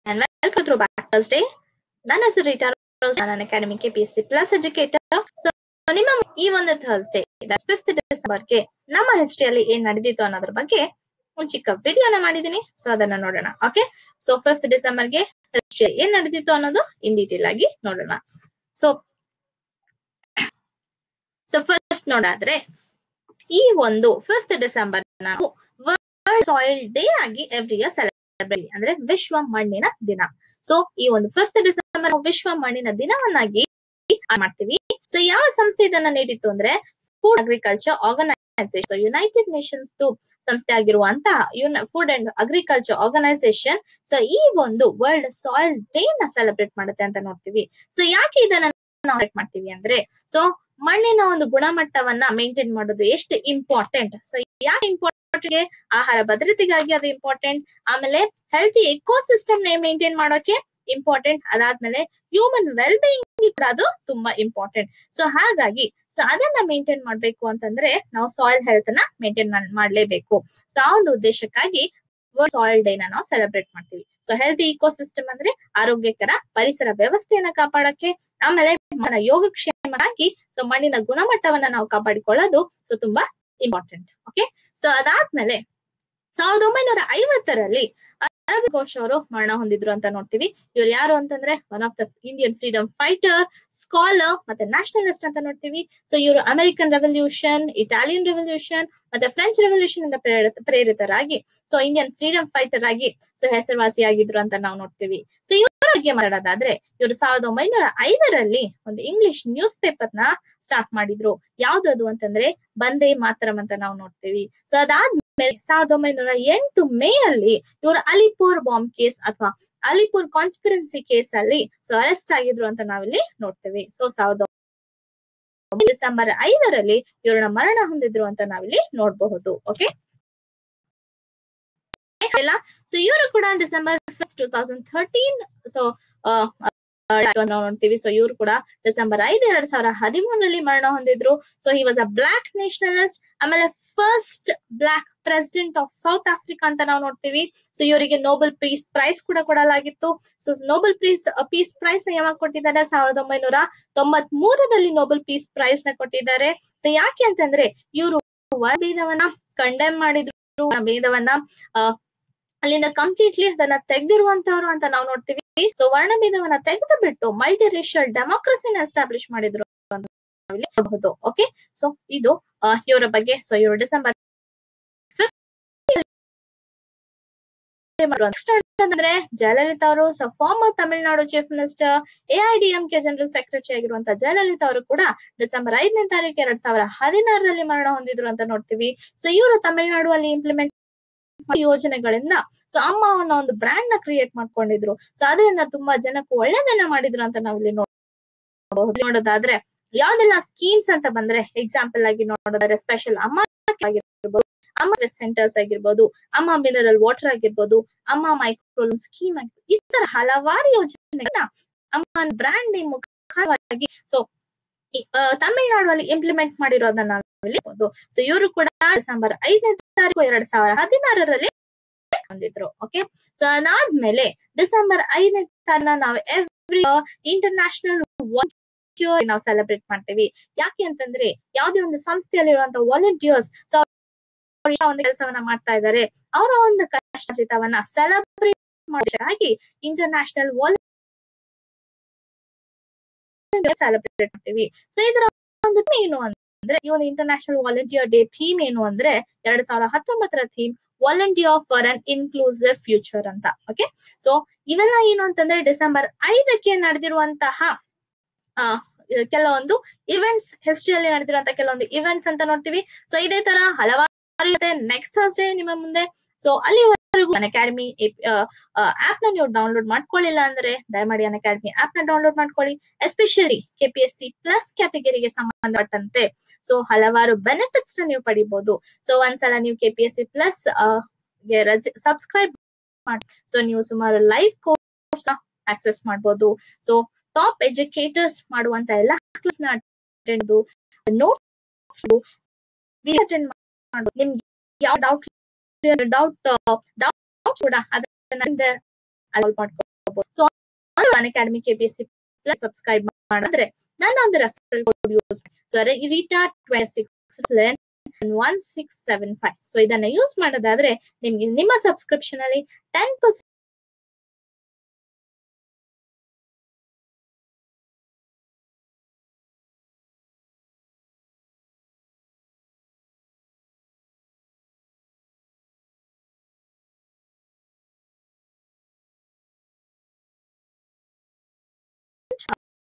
and welcome to back Thursday. ನನ್ನ ಹೆಸರು Rita Rose, ನಾನು academy K P S C plus educator so ನಿಮ್ಮ ಈ ಒಂದು ಥರ್ಸ್ಡೇ ಫಿಫ್ತ್ ಡಿಸೆಂಬರ್ಗೆ ನಮ್ಮ ಹಿಸ್ಟ್ರಿಯಲ್ಲಿ ಏನ್ ನಡೆದಿತ್ತು ಅನ್ನೋದ್ರ ಬಗ್ಗೆ ಒಂದ್ ಚಿಕ್ಕ ವಿಡಿಯೋನ ಮಾಡಿದೀನಿ ಸೊ ಅದನ್ನ ನೋಡೋಣ ಓಕೆ ಸೊ ಫಿಫ್ತ್ ಡಿಸೆಂಬರ್ಗೆ ಹಿಸ್ಟ್ರಿ ಏನ್ ನಡೆದಿತ್ತು ಅನ್ನೋದು ಇನ್ ಡೀಟೇಲ್ ಆಗಿ ನೋಡೋಣ ಸೊ ಸೊ ಫಸ್ಟ್ ನೋಡಾದ್ರೆ ಈ ಒಂದು ಫಿಫ್ತ್ ಡಿಸೆಂಬರ್ ನಾವು ವರ್ಲ್ಡ್ ಸಾಯಿಲ್ ಡೇ ಆಗಿ ಎವ್ರಿ ಇಯರ್ ಸೆಲೆಬ್ರೇಟ್ ಅಂದ್ರೆ ವಿಶ್ವ ಮಣ್ಣಿನ ದಿನ ಸೊ ಈ ಒಂದು ಫಿಫ್ತ್ ಡಿಸೆಂಬರ್ ನಾವು ವಿಶ್ವ ಮಣ್ಣಿನ ದಿನವನ್ನಾಗಿ ಮಾಡ್ತೀವಿ ಸೊ ಯಾವ ಸಂಸ್ಥೆ ಇದನ್ನ ನೀಡಿತ್ತು ಅಂದ್ರೆ food agriculture organisation united nations ಸಂಸ್ಥೆ ಆಗಿರುವಂತಹ food and agriculture organisation so ಈ ಒಂದು ವರ್ಲ್ಡ್ ಸಾಯಿಲ್ ಡೇ ನ ಸೆಲೆಬ್ರೇಟ್ ಮಾಡುತ್ತೆ ಅಂತ ನೋಡ್ತೀವಿ ಸೊ ಯಾಕೆ ಇದನ್ನ ನಾವು ಮಾಡ್ತೀವಿ ಅಂದ್ರೆ ಸೊ ಮಣ್ಣಿನ ಒಂದು ಗುಣಮಟ್ಟವನ್ನ ಮೇಂಟೈನ್ ಮಾಡೋದು ಎಷ್ಟು ಇಂಪಾರ್ಟೆಂಟ್ ಸೊ ಯಾಕೆ ಇಂಪಾರ್ಟೆಂಟ್ ಆಹಾರ ಭದ್ರತೆಗಾಗಿ ಅದು ಇಂಪಾರ್ಟೆಂಟ್ ಆಮೇಲೆ ಹೆಲ್ತಿ ಎಕೋಸಿಸ್ಟಮ್ ನ ಮೇಂಟೈನ್ ಮಾಡೋಕೆ ಇಂಪಾರ್ಟೆಂಟ್ ಅದಾದ್ಮೇಲೆ ಹ್ಯೂಮನ್ ವೆಲ್ ಬೀಯಿಂಗ್ ಕೂಡ ಅದು ತುಂಬಾ ಇಂಪಾರ್ಟೆಂಟ್ ಸೊ ಹಾಗಾಗಿ ಸೊ ಅದನ್ನ ಮೇಂಟೈನ್ ಮಾಡ್ಬೇಕು ಅಂತಂದ್ರೆ ನಾವು ಸಾಯಿಲ್ ಹೆಲ್ತ್ ನ ಮೇಂಟೈನ್ ಮಾಡಲೇಬೇಕು ಸೊ ಆ ಒಂದು ಉದ್ದೇಶಕ್ಕಾಗಿ ವರ್ಲ್ಡ್ ಸಾಯಿಲ್ ಡೇ ನ ನಾವು ಸೆಲೆಬ್ರೇಟ್ ಮಾಡ್ತೀವಿ ಸೊ ಹೆಲ್ತಿ ಇಕೋಸಿಸ್ಟಮ್ ಅಂದ್ರೆ ಆರೋಗ್ಯಕರ ಪರಿಸರ ವ್ಯವಸ್ಥೆಯನ್ನ ಕಾಪಾಡಕ್ಕೆ ಆಮೇಲೆ మన ಯೋಗಕ್ಷೇಮಕ್ಕಾಗಿ ಸೊ ಮಣ್ಣಿನ ಗುಣಮಟ್ಟವನ್ನ ನಾವು ಕಾಪಾಡಿಕೊಳ್ಳೋದು ಸೊ ತುಂಬಾ ಇಂಪಾರ್ಟೆಂಟ್ ಓಕೆ ಸೊ ಅದಾದ್ಮೇಲೆ ಸಾವಿರದ ಒಂಬೈನೂರ ಐವತ್ತರಲ್ಲಿ ಅರವಿಂದ್ ಘೋಷ್ ಅವರು ಮರಣ ಹೊಂದಿದ್ರು ಅಂತ ನೋಡ್ತೀವಿ ಇವ್ರು ಯಾರು ಅಂತಂದ್ರೆ one of the Indian freedom fighter scholar ಮತ್ತೆ ನ್ಯಾಷನಲಿಸ್ಟ್ ಅಂತ ನೋಡ್ತೀವಿ ಸೊ ಇವರು ಅಮೆರಿಕನ್ ರೆವಲ್ಯೂಷನ್ ಇಟಾಲಿಯನ್ ರೆವಲ್ಯೂಷನ್ ಮತ್ತೆ ಫ್ರೆಂಚ್ ರೆವಲ್ಯೂಷನ್ ಇಂದ ಪ್ರೇರಿತ ಪ್ರೇರಿತರಾಗಿ ಸೊ ಇಂಡಿಯನ್ ಫ್ರೀಡಮ್ ಫೈಟರ್ ಆಗಿ ಸೊ ಹೆಸರುವಾಸಿಯಾಗಿದ್ರು ಅಂತ ನಾವು ನೋಡ್ತೀವಿ ಸೊ ಇವರ ಬಗ್ಗೆ ಮಾತಾಡೋದಾದ್ರೆ ಇವರು ಸಾವಿರದ ಒಂಬೈನೂರ ಐದರಲ್ಲಿ ಒಂದು ಇಂಗ್ಲಿಷ್ ನ್ಯೂಸ್ ಪೇಪರ್ ನ ಸ್ಟಾರ್ಟ್ ಮಾಡಿದ್ರು ಯಾವ್ದದು ಅಂತಂದ್ರೆ ಬಂದೇ ಮಾತರಂ ಅಂತ ನಾವು ನೋಡ್ತೀವಿ ಸೊ ಅದಾದ್ಮೇಲೆ ಸಾವಿರದ ಒಂಬೈನೂರ ಎಂಟು ಮೇ ಅಲ್ಲಿ ಇವರು ಅಲಿಪುರ್ ಬಾಂಬ್ ಕೇಸ್ ಅಥವಾ ಅಲಿಪುರ್ ಕಾನ್ಸ್ಪಿರೆನ್ಸಿ ಕೇಸ್ ಅಲ್ಲಿ ಸೊ ಅರೆಸ್ಟ್ ಆಗಿದ್ರು ಅಂತ ನಾವಿಲ್ಲಿ ನೋಡ್ತೇವೆ ಸೊ ಸಾವಿರದ ಡಿಸೆಂಬರ್ ಐದರಲ್ಲಿ ಇವ್ರನ್ನ ಮರಣ ಹೊಂದಿದ್ರು ಅಂತ ನಾವಿಲ್ಲಿ ನೋಡಬಹುದು ಓಕೆ ಸೊ ಇವರು ಕೂಡ December first two thousand thirteen so ನೋಡ್ತೀವಿ ಸೊ ಇವರು ಕೂಡ ಡಿಸೆಂಬರ್ ಐದು ಎರಡ್ ಸಾವಿರ ಹದಿಮೂರರಲ್ಲಿ ಮರಣ ಹೊಂದಿದ್ರು so he was a black nationalist ಆಮೇಲೆ first black president of South Africa ಅಂತ ನಾವು ನೋಡ್ತೀವಿ ಸೊ ಇವರಿಗೆ ನೋಬೆಲ್ ಪೀಸ್ ಪ್ರೈಸ್ ಕೂಡ ಕೊಡಲಾಗಿತ್ತು so Nobel peace peace prize ನ ಯಾವಾಗ ಕೊಟ್ಟಿದ್ದಾರೆ ಸಾವಿರದ ಒಂಬೈನೂರ ತೊಂಬತ್ ಮೂರರಲ್ಲಿ ನೋಬೆಲ್ ಪೀಸ್ ಪ್ರೈಸ್ ನ ಕೊಟ್ಟಿದ್ದಾರೆ ಸೊ ಯಾಕೆ ಅಂತಂದ್ರೆ ಇವರು ಭೇದವನ್ನ ಕಂಡೆಮ್ ಮಾಡಿದ್ರು ಭೇದವನ್ನ ಅಲ್ಲಿಂದ ಕಂಪ್ಲೀಟ್ಲಿ ಅದನ್ನ ತೆಗೆದಿರುವಂತವ್ರು ಅಂತ ನಾವು ನೋಡ್ತೀವಿ ಸೊ ವರ್ಣಭೇದವನ್ನ ತೆಗೆದು ಬಿಟ್ಟು ಮಲ್ಟಿ ರೇಷಿಯಲ್ ಡೆಮೋಕ್ರಸಿನ ಎಸ್ಟಾಬ್ಲಿಷ್ ಮಾಡಿದ್ರು ನೋಡಬಹುದು ಓಕೆ ಸೊ ಇದು ಇವರ ಬಗ್ಗೆ ಸೊ ಇವರು ಡಿಸೆಂಬರ್ ಅಂದ್ರೆ ಜಯಲಲಿತಾ ಅವರು so former Tamil Nadu chief minister AIADMK general secretary ಆಗಿರುವಂತಹ ಜಯಲಲಿತಾ ಅವರು ಕೂಡ ಡಿಸೆಂಬರ್ ಐದನೇ ತಾರೀಕು ಎರಡ್ ಸಾವಿರ ಹದಿನಾರರಲ್ಲಿ ಮರಣ ಹೊಂದಿದ್ರು ಅಂತ ನೋಡ್ತೀವಿ ಸೊ ಇವರು ತಮಿಳುನಾಡು ಅಲ್ಲಿ ಇಂಪ್ಲಿಮೆಂಟ್ ಯೋಜನೆಗಳಿಂದ ಸೊ ಅಮ್ಮ ಅನ್ನೋ ಒಂದು ಬ್ರ್ಯಾಂಡ್ ನ ಕ್ರಿಯೇಟ್ ಮಾಡ್ಕೊಂಡಿದ್ರು ಸೊ ಅದರಿಂದ ತುಂಬಾ ಜನಕ್ಕೂ ಒಳ್ಳೇದನ್ನ ಮಾಡಿದ್ರು ಅಂತ ನಾವು ಇಲ್ಲಿ ನೋಡಬಹುದು ನೋಡೋದಾದ್ರೆ ಯಾವ್ದೆಲ್ಲ ಸ್ಕೀಮ್ಸ್ ಅಂತ ಬಂದ್ರೆ ಎಕ್ಸಾಂಪಲ್ ಆಗಿ ನೋಡೋದಾದ್ರೆ ಸ್ಪೆಷಲ್ ಅಮ್ಮ ಆಗಿರ್ಬೋದು ಅಮ್ಮ ಸೆಂಟರ್ಸ್ ಆಗಿರ್ಬೋದು ಅಮ್ಮ ಮಿನರಲ್ ವಾಟರ್ ಆಗಿರ್ಬೋದು ಅಮ್ಮ ಮೈಕ್ರೋಲೋನ್ ಸ್ಕೀಮ್ ಆಗಿರ್ಬೋದು ಈ ತರ ಹಲವಾರು ಯೋಜನೆಗಳನ್ನ ಅಮ್ಮ ಬ್ರ್ಯಾಂಡ್ ನೇಮ್ ಮುಖವಾಗಿ ಸೊ ತಮಿಳುನಾಡು ಅಲ್ಲಿ ಇಂಪ್ಲಿಮೆಂಟ್ ಮಾಡಿರೋದನ್ನ ನಾವು ಸೊ ಇವರು ಕೂಡ ಡಿಸೆಂಬರ್ ಐದನೇ ತಾರೀಕು ಎರಡ್ ಸಾವಿರ ಹದಿನಾರರಲ್ಲಿ ಹೊಂದಿದ್ರು ಓಕೆ ಸೊ ಅದಾದ್ಮೇಲೆ ಡಿಸೆಂಬರ್ ಐದನೇ ತಾರೀನ ನಾವು ಎವ್ರಿ ಇಂಟರ್ನ್ಯಾಷನಲ್ ನಾವು ಸೆಲೆಬ್ರೇಟ್ ಮಾಡ್ತೀವಿ ಯಾಕೆ ಅಂತಂದ್ರೆ ಯಾವ್ದೇ ಒಂದು ಸಂಸ್ಥೆಯಲ್ಲಿರುವಂತ ವಾಲಂಟಿಯರ್ಸ್ ಸೊ ಒಂದು ಕೆಲಸವನ್ನ ಮಾಡ್ತಾ ಇದ್ದಾರೆ ಅವರ ಒಂದು ಕಷ್ಟವನ್ನ ಸೆಲೆಬ್ರೇಟ್ ಮಾಡೋದಕ್ಕಾಗಿ ಇಂಟರ್ನ್ಯಾಷನಲ್ ಸೆಲೆಬ್ರೇಟ್ ಮಾಡ್ತೀವಿ ಸೊ ಇದರ ಒಂದು ಏನು ಅಂದ್ರೆ ಈ ಒಂದು ಇಂಟರ್ನ್ಯಾಷನಲ್ ವಾಲಂಟಿಯರ್ ಡೇ ಥೀಮ್ ಏನು ಅಂದ್ರೆ ಎರಡ್ ಸಾವಿರದ ಹತ್ತೊಂಬತ್ತರ theme volunteer for an inclusive future ಅಂತ ಓಕೆ ಸೊ ಇವೆಲ್ಲ ಏನು ಅಂತಂದ್ರೆ ಡಿಸೆಂಬರ್ ಐದಕ್ಕೆ ನಡೆದಿರುವಂತಹ ಕೆಲವೊಂದು ಇವೆಂಟ್ಸ್ ಹಿಸ್ಟ್ರಿಯಲ್ಲಿ ನಡೆದಿರುವಂತಹ ಕೆಲವೊಂದು ಇವೆಂಟ್ಸ್ ಅಂತ ನೋಡ್ತೀವಿ ಸೊ ಇದೇ ತರ ಹಲವಾರು ನೆಕ್ಸ್ಟ್ ಥರ್ಸ್ಡೇ ನಿಮ್ಮ ಮುಂದೆ ಸೊ ಅಲ್ಲಿವರೆಗೂ ಅಕಾಡೆಮಿ ಆಪ್ ನ ನೀವು ಡೌನ್ಲೋಡ್ ಮಾಡ್ಕೊಳ್ಳಿಲ್ಲ ಅಂದ್ರೆ ದಯಮಾಡಿ ಅನ್ ಅಕಾಡೆಮಿ ಆಪ್ ನ ಡೌನ್ಲೋಡ್ ಮಾಡ್ಕೊಳ್ಳಿ ಎಸ್ಪೆಷಲಿ ಕೆಪಿಎಸ್ಸಿ ಪ್ಲಸ್ ಕ್ಯಾಟಗರಿಗೆ ಸಂಬಂಧಪಟ್ಟಂತೆ ಸೊ ಹಲವಾರು ಬೆನಿಫಿಟ್ಸ್ ನ ನೀವು ಪಡಿಬಹುದು ಸೊ ಒಂದ್ಸಲ ನೀವು ಕೆಪಿಎಸ್ಸಿ ಪ್ಲಸ್ ಸಬ್ಸ್ಕ್ರೈಬ್ ಮಾಡಿ ಸೊ ನೀವು ಸುಮಾರು ಲೈವ್ ಕೋರ್ಸ್ ಆಕ್ಸೆಸ್ ಮಾಡಬಹುದು ಸೊ ಟಾಪ್ ಎಜುಕೇಟರ್ಸ್ ಮಾಡುವಂತ ಎಲ್ಲ ಕ್ಲಾಸ್ ನ ಅಟೆಂಡ್ ನೋಟ್ಸ್ ಮಾಡೋದು ನಿಮ್ಗೆ ಯಾವ ಡೌಟ್ ಡೌಟ್ ಡೌಟ್ ಕೂಡ ಅದನ್ನ ಸಾಲ್ವ್ ಮಾಡ್ಕೋ ಮಾಡ್ಕೋಬಹುದು so academy K P S C plus subscribe ಮಾಡಿದ್ರೆ ನನ್ನ ಒಂದು referral code use so Rita twenty six one six seven five so ಇದನ್ನ ಯೂಸ್ ಮಾಡೋದಾದ್ರೆ ನಿಮ್ಗೆ ನಿಮ್ಮ ಸಬ್ಸ್ಕ್ರಿಪ್ಷನ್ ಅಲ್ಲಿ ಟೆನ್ ಪರ್ಸೆಂಟ್